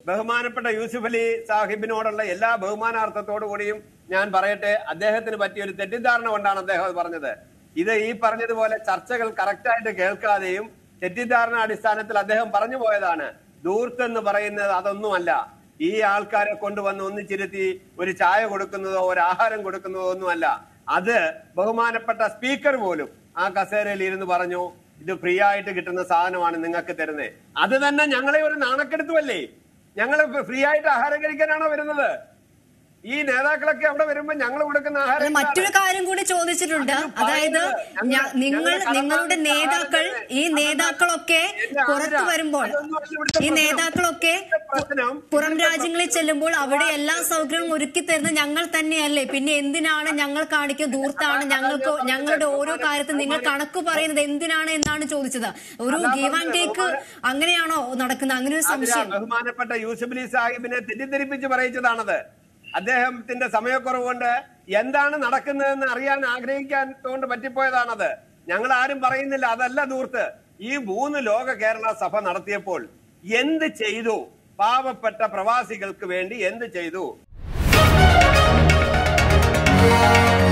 ബഹുമാനപ്പെട്ട യൂസുഫ് അലി സാഹിബിനോടുള്ള എല്ലാ ബഹുമാനാർത്ഥത്തോടു കൂടിയും ഞാൻ പറയട്ടെ അദ്ദേഹത്തിന് പറ്റിയ ഒരു തെറ്റിദ്ധാരണ കൊണ്ടാണ് അദ്ദേഹം അത് പറഞ്ഞത് ഇത് ഈ പറഞ്ഞതുപോലെ ചർച്ചകൾ കറക്റ്റായിട്ട് കേൾക്കാതെയും തെറ്റിദ്ധാരണ അടിസ്ഥാനത്തിൽ അദ്ദേഹം പറഞ്ഞു പോയതാണ് ദൂർത്ത് എന്ന് പറയുന്നത് അതൊന്നുമല്ല ഈ ആൾക്കാരെ കൊണ്ടുവന്ന് ഒന്നിച്ചിരുത്തി ഒരു ചായ കൊടുക്കുന്നതോ ഒരു ആഹാരം കൊടുക്കുന്നതോ ഒന്നുമല്ല അത് ബഹുമാനപ്പെട്ട സ്പീക്കർ പോലും ആ കസേരയിൽ ഇരുന്ന് പറഞ്ഞു ഇത് ഫ്രീ ആയിട്ട് കിട്ടുന്ന സാധനമാണ് നിങ്ങൾക്ക് തരുന്നത് അത് തന്നെ ഞങ്ങളെ ഒരു നാണക്കെടുത്തുമല്ലേ ഞങ്ങൾ ഫ്രീ ആയിട്ട് ആഹാരം കഴിക്കാനാണോ വരുന്നത് ഈ നേതാക്കളൊക്കെ അവിടെ വരുമ്പോ ഞങ്ങൾ കൊടുക്കുന്ന അത് ആഹാരം മറ്റൊരു എന്താണ്? കാര്യം കൂടി ചോദിച്ചിട്ടുണ്ട് അത് അതായത് പറയുന്നത് ഞ- ഞങ്ങൾ- നിങ്ങൾ ഞങ്ങൾ നിങ്ങളുടെ കടപ്പാടിന്റെ നേതാക്കൾ ആഹാരം ഈ തന്നെ. നേതാക്കളൊക്കെ എന്റെ പുറത്തു ആദര, വരുമ്പോൾ അതൊന്നുമല്ല ഇവിടുത്തെ ഈ പ്രശ്നം. നേതാക്കളൊക്കെ ഇവിടുത്തെ പ്രശ്നം പുറം ഇവിടുത്തെ രാജ്യങ്ങളിൽ പ്രശ്നം ചെല്ലുമ്പോൾ അവിടെ എല്ലാ സൗകര്യവും ഒരുക്കി തരുന്നത് ഞങ്ങൾ തന്നെയല്ലേ പിന്നെ എന്തിനാണ് ഞങ്ങൾ കാണിക്കുന്ന ദൂർത്താണ് ഞങ്ങൾക്ക് ഞങ്ങളുടെ ഓരോ കാര്യത്തിൽ നിങ്ങൾ കണക്ക് പറയുന്നത് എന്തിനാണ് എന്നാണ് ചോദിച്ചത് ഒരു അതാ ഗീവ് ആൻഡ് പറഞ്ഞത്. ടേക്ക് അങ്ങനെയാണോ നടക്കുന്നത് അങ്ങനെ ഒരു അതിലാ സംശയം ബഹുമാനപ്പെട്ട യൂസഫ് അലി സാഹിബിനെ തെറ്റിദ്ധരിപ്പിച്ച് പറയിച്ചതാണത് അദ്ദേഹത്തിന്റെ സമയക്കുറവ് കൊണ്ട് എന്താണ് നടക്കുന്നതെന്ന് അറിയാൻ ആഗ്രഹിക്കാൻ പറ്റിപ്പോയതാണത് ഞങ്ങൾ ആരും പറയുന്നില്ല അതല്ല ദൂർത്ത് ഈ മൂന്ന് ലോക കേരള സഭ നടത്തിയപ്പോൾ എന്ത് ചെയ്തു പാവപ്പെട്ട പ്രവാസികൾക്ക് വേണ്ടി എന്ത് ചെയ്തു